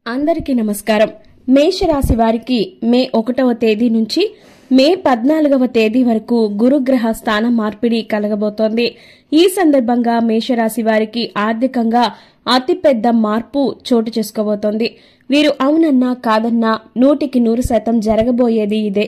అందరికీ నమస్కారం మేషరాశి వారికి మే ఒకటవ తేదీ నుంచి మే పద్నాలుగవ తేదీ వరకు గురుగ్రహ స్థాన మార్పిడి కలగబోతోంది ఈ సందర్భంగా మేషరాశి వారికి ఆర్థికంగా అతిపెద్ద మార్పు చోటు చేసుకోబోతోంది వీరు అవునన్నా కాదన్నా నూటికి నూరు శాతం జరగబోయేది ఇదే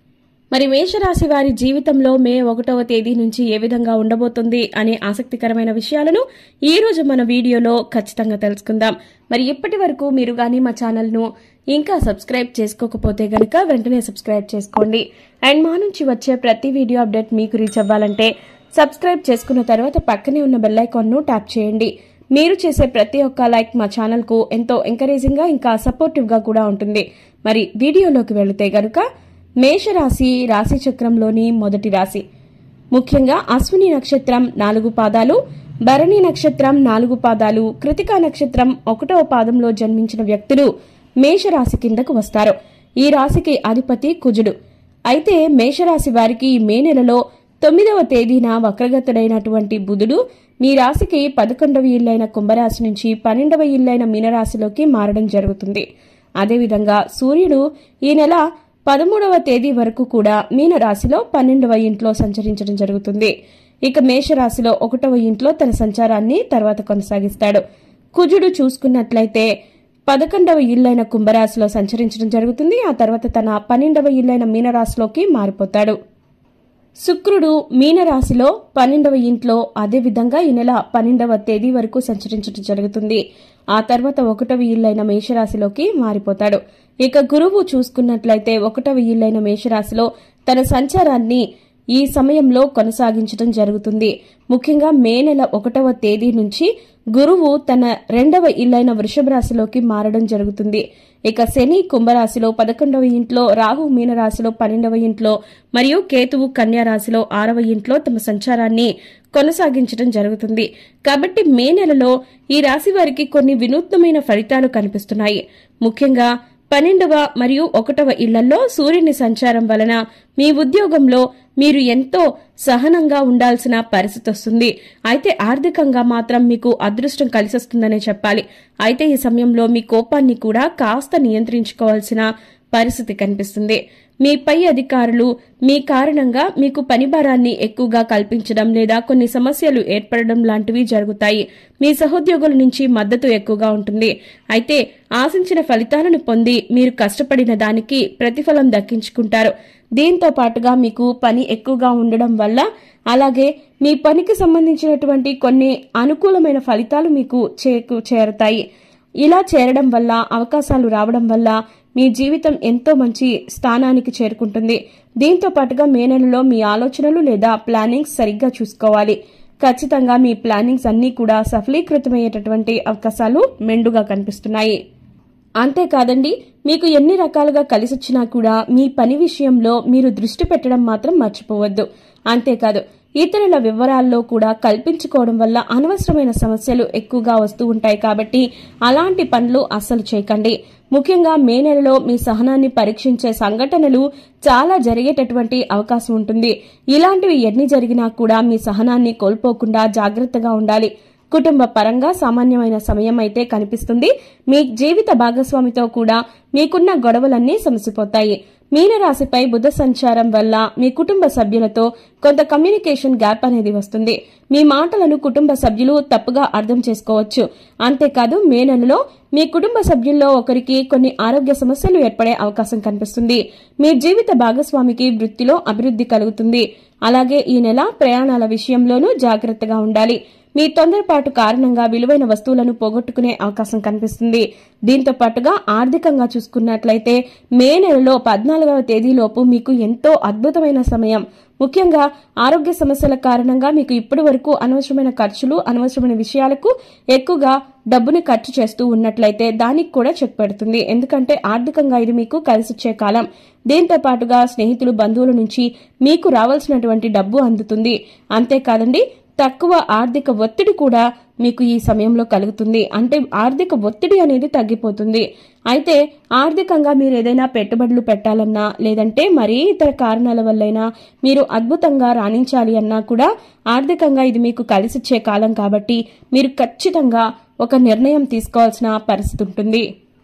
మరి మేషరాశి వారి జీవితంలో మే ఒకటవ తేదీ నుంచి ఏ విధంగా ఉండబోతుంది అనే ఆసక్తికరమైన విషయాలను ఈ రోజు మన వీడియోలో ఖచ్చితంగా తెలుసుకుందాం మరి ఇప్పటి వరకు మీరు గానీ మా ఛానల్ను ఇంకా సబ్స్క్రైబ్ చేసుకోకపోతే గనుక వెంటనే సబ్స్క్రైబ్ చేసుకోండి అండ్ మా నుంచి వచ్చే ప్రతి వీడియో అప్డేట్ మీకు రీచ్ అవ్వాలంటే సబ్స్క్రైబ్ చేసుకున్న తర్వాత పక్కనే ఉన్న బెల్ ఐకాన్ను ట్యాప్ చేయండి మీరు చేసే ప్రతి ఒక్క లైక్ మా ఛానల్కు ఎంతో ఎంకరేజింగ్ గా ఇంకా సపోర్టివ్ గా కూడా ఉంటుంది మరి వీడియోలోకి వెళితే గనుక మేషరాశి రాశి చక్రంలోని మొదటి రాశి ముఖ్యంగా అశ్విని నక్షత్రం నాలుగు పాదాలు భరణి నక్షత్రం నాలుగు పాదాలు కృతికా నక్షత్రం ఒకటవ పాదంలో జన్మించిన వ్యక్తులు మేషరాశి కిందకు వస్తారు ఈ రాశికి అధిపతి కుజుడు అయితే మేషరాశి వారికి ఈ మే నెలలో తొమ్మిదవ తేదీన వక్రగతుడైనటువంటి బుధుడు మీ రాశికి పదకొండవ ఇల్లైన కుంభరాశి నుంచి పన్నెండవ ఇల్లైన మీనరాశిలోకి మారడం జరుగుతుంది అదేవిధంగా సూర్యుడు ఈ నెల పదమూడవ తేదీ వరకు కూడా మీన రాశిలో పన్నెండవ ఇంట్లో సంచరించడం జరుగుతుంది ఇక మేషరాశిలో ఒకటవ ఇంట్లో తన సంచారాన్ని తర్వాత కొనసాగిస్తాడు కుజుడు చూసుకున్నట్లయితే పదకొండవ ఇల్లైన కుంభరాశిలో సంచరించడం జరుగుతుంది ఆ తర్వాత తన పన్నెండవ ఇల్లైన మీనరాశిలోకి మారిపోతాడు శుక్రుడు మీనరాశిలో పన్నెండవ ఇంట్లో అదేవిధంగా ఈ నెల పన్నెండవ తేదీ వరకు సంచరించడం జరుగుతుంది ఆ తర్వాత ఒకటవ ఇల్లైన మేషరాశిలోకి మారిపోతాడు ఇక గురువు చూసుకున్నట్లయితే ఒకటవ ఇల్లైన మేషరాశిలో తన సంచారాన్ని ఈ సమయంలో కొనసాగించడం జరుగుతుంది ముఖ్యంగా మే నెల ఒకటవ తేదీ నుంచి గురువు తన రెండవ ఇల్లైన వృషభ రాశిలోకి మారడం జరుగుతుంది ఇక శని కుంభరాశిలో పదకొండవ ఇంట్లో రాహు మీనరాశిలో పన్నెండవ ఇంట్లో మరియు కేతువు కన్యా రాశిలో ఆరవ ఇంట్లో తమ సంచారాన్ని కొనసాగించడం జరుగుతుంది కాబట్టి మే నెలలో ఈ రాశి వారికి కొన్ని వినూత్నమైన ఫలితాలు కనిపిస్తున్నాయి ముఖ్యంగా పన్నెండవ మరియు ఒకటవ ఇళ్లలో సూర్యుని సంచారం వలన మీ ఉద్యోగంలో మీరు ఎంతో సహనంగా ఉండాల్సిన పరిస్థితి వస్తుంది అయితే ఆర్థికంగా మాత్రం మీకు అదృష్టం కలిసొస్తుందనే చెప్పాలి అయితే ఈ సమయంలో మీ కోపాన్ని కూడా కాస్త నియంత్రించుకోవాల్సిన పరిస్థితి కనిపిస్తుంది మీ పై అధికారులు మీ కారణంగా మీకు పని భారాన్ని ఎక్కువగా కల్పించడం లేదా కొన్ని సమస్యలు ఏర్పడడం లాంటివి జరుగుతాయి మీ సహోద్యోగుల నుంచి మద్దతు ఎక్కువగా ఉంటుంది అయితే ఆశించిన ఫలితాలను పొంది మీరు కష్టపడిన దానికి ప్రతిఫలం దక్కించుకుంటారు దీంతో పాటుగా మీకు పని ఎక్కువగా ఉండడం వల్ల అలాగే మీ పనికి సంబంధించినటువంటి కొన్ని అనుకూలమైన ఫలితాలు మీకు చేకు చేరతాయి ఇలా చేరడం వల్ల అవకాశాలు రావడం వల్ల మీ జీవితం ఎంతో మంచి స్థానానికి చేరుకుంటుంది దీంతో పాటుగా మే నెలలో మీ ఆలోచనలు లేదా ప్లానింగ్స్ సరిగ్గా చూసుకోవాలి ఖచ్చితంగా మీ ప్లానింగ్స్ అన్నీ కూడా సఫలీకృతమయ్యేటటువంటి అవకాశాలు మెండుగా కనిపిస్తున్నాయి అంతేకాదండి మీకు ఎన్ని రకాలుగా కలిసొచ్చినా కూడా మీ పని విషయంలో మీరు దృష్టి పెట్టడం మాత్రం మర్చిపోవద్దు అంతేకాదు ఇతరుల వివరాల్లో కూడా కల్పించుకోవడం వల్ల అనవసరమైన సమస్యలు ఎక్కువగా వస్తూ ఉంటాయి కాబట్టి అలాంటి పనులు అస్సలు చేయకండి ముఖ్యంగా మే నెలలో మీ సహనాన్ని పరీక్షించే సంఘటనలు చాలా జరిగేటటువంటి అవకాశం ఉంటుంది ఇలాంటివి ఎన్ని జరిగినా కూడా మీ సహనాన్ని కోల్పోకుండా జాగ్రత్తగా ఉండాలి కుటుంబ పరంగా సామాన్యమైన సమయం అయితే కనిపిస్తుంది మీ జీవిత భాగస్వామితో కూడా మీకున్న గొడవలన్నీ సమసిపోతాయి మీనరాశిపై బుధ సంచారం వల్ల మీ కుటుంబ సభ్యులతో కొంత కమ్యూనికేషన్ గ్యాప్ అనేది వస్తుంది మీ మాటలను కుటుంబ సభ్యులు తప్పుగా అర్థం చేసుకోవచ్చు అంతేకాదు మే నెలలో మీ కుటుంబ సభ్యుల్లో ఒకరికి కొన్ని ఆరోగ్య సమస్యలు ఏర్పడే అవకాశం కనిపిస్తుంది మీ జీవిత భాగస్వామికి వృత్తిలో అభివృద్ధి కలుగుతుంది అలాగే ఈ నెల ప్రయాణాల విషయంలోనూ జాగ్రత్తగా ఉండాలి మీ తొందరపాటు కారణంగా విలువైన వస్తువులను పోగొట్టుకునే అవకాశం కనిపిస్తుంది దీంతో పాటుగా ఆర్థికంగా చూసుకున్నట్లయితే మే నెలలో పద్నాలుగవ తేదీలోపు మీకు ఎంతో అద్భుతమైన సమయం ముఖ్యంగా ఆరోగ్య సమస్యల కారణంగా మీకు ఇప్పటి వరకు అనవసరమైన ఖర్చులు అనవసరమైన విషయాలకు ఎక్కువగా డబ్బుని ఖర్చు చేస్తూ ఉన్నట్లయితే దానికి కూడా చెక్ పెడుతుంది ఎందుకంటే ఆర్థికంగా ఇది మీకు కలిసొచ్చే కాలం దీంతో పాటుగా స్నేహితులు బంధువుల నుంచి మీకు రావాల్సినటువంటి డబ్బు అందుతుంది అంతేకాదండి తక్కువ ఆర్థిక ఒత్తిడి కూడా మీకు ఈ సమయంలో కలుగుతుంది అంటే ఆర్థిక ఒత్తిడి అనేది తగ్గిపోతుంది అయితే ఆర్థికంగా మీరు ఏదైనా పెట్టుబడులు పెట్టాలన్నా లేదంటే మరీ ఇతర కారణాల వల్లైనా మీరు అద్భుతంగా రాణించాలి అన్నా కూడా ఆర్థికంగా ఇది మీకు కలిసిచ్చే కాలం కాబట్టి మీరు ఖచ్చితంగా ఒక నిర్ణయం తీసుకోవాల్సిన పరిస్థితి ఉంటుంది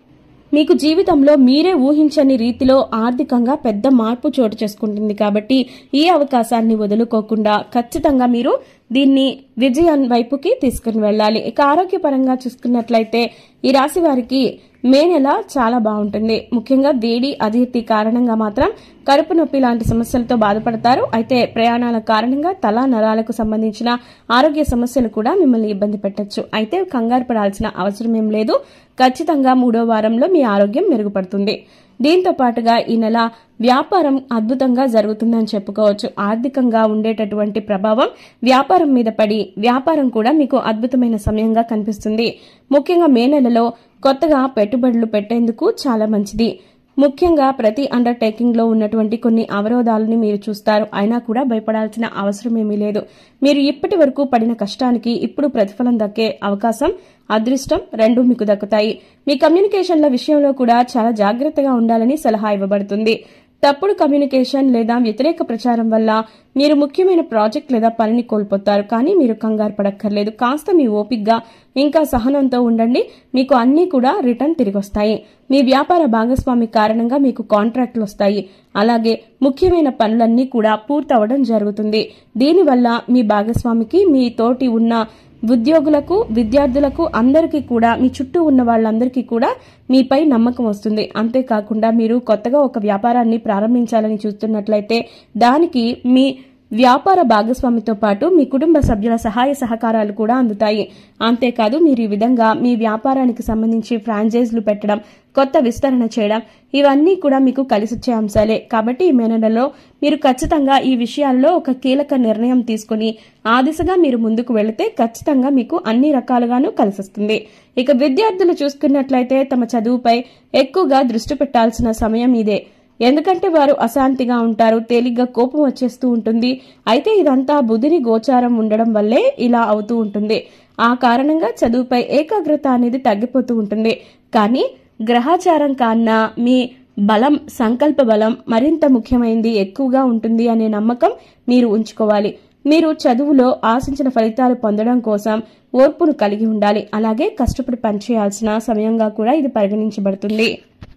మీకు జీవితంలో మీరే ఊహించని రీతిలో ఆర్థికంగా పెద్ద మార్పు చోటు చేసుకుంటుంది కాబట్టి ఈ అవకాశాన్ని వదులుకోకుండా ఖచ్చితంగా మీరు దీన్ని విజయం వైపుకి తీసుకుని వెళ్ళాలి ఇక ఆరోగ్యపరంగా చూసుకున్నట్లయితే ఈ రాశి వారికి మే నెల చాలా బాగుంటుంది ముఖ్యంగా వేడి అధీర్తి కారణంగా మాత్రం కడుపు నొప్పి లాంటి సమస్యలతో బాధపడతారు అయితే ప్రయాణాల కారణంగా తల నరాలకు సంబంధించిన ఆరోగ్య సమస్యలు కూడా మిమ్మల్ని ఇబ్బంది పెట్టచ్చు అయితే కంగారు పడాల్సిన అవసరం ఏం లేదు ఖచ్చితంగా మూడో వారంలో మీ ఆరోగ్యం మెరుగుపడుతుంది దీంతో పాటుగా ఈ నెల వ్యాపారం అద్భుతంగా జరుగుతుందని చెప్పుకోవచ్చు ఆర్థికంగా ఉండేటటువంటి ప్రభావం వ్యాపారం మీద పడి వ్యాపారం కూడా మీకు అద్భుతమైన సమయంగా కనిపిస్తుంది ముఖ్యంగా మే నెలలో కొత్తగా పెట్టుబడులు పెట్టేందుకు చాలా మంచిది ముఖ్యంగా ప్రతి అండర్టేకింగ్ లో ఉన్నటువంటి కొన్ని అవరోధాలని మీరు చూస్తారు అయినా కూడా భయపడాల్సిన అవసరం ఏమీ లేదు మీరు ఇప్పటి వరకు పడిన కష్టానికి ఇప్పుడు ప్రతిఫలం దక్కే అవకాశం అదృష్టం రెండూ మీకు దక్కుతాయి మీ కమ్యూనికేషన్ల విషయంలో కూడా చాలా జాగ్రత్తగా ఉండాలని సలహా ఇవ్వబడుతుంది తప్పుడు కమ్యూనికేషన్ లేదా వ్యతిరేక ప్రచారం వల్ల మీరు ముఖ్యమైన ప్రాజెక్ట్ లేదా పనిని కోల్పోతారు కానీ మీరు కంగారు పడక్కర్లేదు కాస్త మీ ఓపిగ్గా ఇంకా సహనంతో ఉండండి మీకు అన్నీ కూడా రిటర్న్ తిరిగి వస్తాయి మీ వ్యాపార భాగస్వామి కారణంగా మీకు కాంట్రాక్టులు వస్తాయి అలాగే ముఖ్యమైన పనులన్నీ కూడా పూర్తవడం జరుగుతుంది దీనివల్ల మీ భాగస్వామికి మీ తోటి ఉన్న ఉద్యోగులకు విద్యార్థులకు అందరికీ కూడా మీ చుట్టూ ఉన్న వాళ్ళందరికీ కూడా మీపై నమ్మకం వస్తుంది అంతేకాకుండా మీరు కొత్తగా ఒక వ్యాపారాన్ని ప్రారంభించాలని చూస్తున్నట్లయితే దానికి మీ వ్యాపార భాగస్వామితో పాటు మీ కుటుంబ సభ్యుల సహాయ సహకారాలు కూడా అందుతాయి అంతేకాదు మీరు ఈ విధంగా మీ వ్యాపారానికి సంబంధించి ఫ్రాంచైజీలు పెట్టడం కొత్త విస్తరణ చేయడం ఇవన్నీ కూడా మీకు కలిసొచ్చే అంశాలే కాబట్టి ఈ మే నెలలో మీరు ఖచ్చితంగా ఈ విషయాల్లో ఒక కీలక నిర్ణయం తీసుకుని ఆ దిశగా మీరు ముందుకు వెళితే ఖచ్చితంగా మీకు అన్ని రకాలుగాను కలిసొస్తుంది ఇక విద్యార్థులు చూసుకున్నట్లయితే తమ చదువుపై ఎక్కువగా దృష్టి పెట్టాల్సిన సమయం ఇదే ఎందుకంటే వారు అశాంతిగా ఉంటారు తేలిగ్గా కోపం వచ్చేస్తూ ఉంటుంది అయితే ఇదంతా బుధిని గోచారం ఉండడం వల్లే ఇలా అవుతూ ఉంటుంది ఆ కారణంగా చదువుపై ఏకాగ్రత అనేది తగ్గిపోతూ ఉంటుంది కానీ గ్రహాచారం కన్నా మీ బలం సంకల్ప బలం మరింత ముఖ్యమైనది ఎక్కువగా ఉంటుంది అనే నమ్మకం మీరు ఉంచుకోవాలి మీరు చదువులో ఆశించిన ఫలితాలు పొందడం కోసం ఓర్పును కలిగి ఉండాలి అలాగే కష్టపడి పనిచేయాల్సిన సమయంగా కూడా ఇది పరిగణించబడుతుంది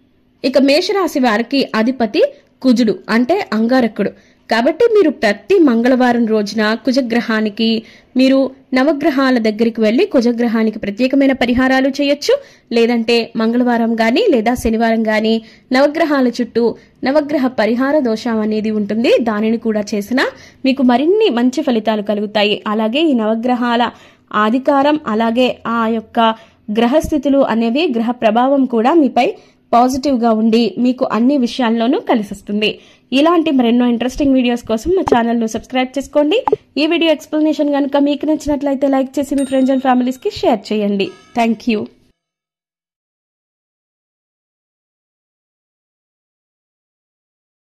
ఇక మేషరాశి వారికి అధిపతి కుజుడు అంటే అంగారకుడు కాబట్టి మీరు ప్రతి మంగళవారం రోజున కుజగ్రహానికి మీరు నవగ్రహాల దగ్గరికి వెళ్లి కుజగ్రహానికి ప్రత్యేకమైన పరిహారాలు చేయొచ్చు లేదంటే మంగళవారం గాని లేదా శనివారం గాని నవగ్రహాల చుట్టూ నవగ్రహ పరిహార దోషం అనేది ఉంటుంది దానిని కూడా చేసినా మీకు మరిన్ని మంచి ఫలితాలు కలుగుతాయి అలాగే ఈ నవగ్రహాల ఆధికారం అలాగే ఆ యొక్క గ్రహస్థితులు అనేవి గ్రహ ప్రభావం కూడా మీపై పాజిటివ్ గా ఉండి మీకు అన్ని విషయాల్లోనూ కలిసిస్తుంది ఇలాంటి మరెన్నో ఇంట్రెస్టింగ్ వీడియోస్ కోసం మా ఛానల్ ను సబ్స్క్రైబ్ చేసుకోండి ఈ వీడియో ఎక్స్ప్లెనేషన్ కనుక మీకు నచ్చినట్లయితే లైక్ చేసి మీ ఫ్రెండ్స్ అండ్ ఫ్యామిలీస్ కి షేర్ చేయండి థ్యాంక్ యూ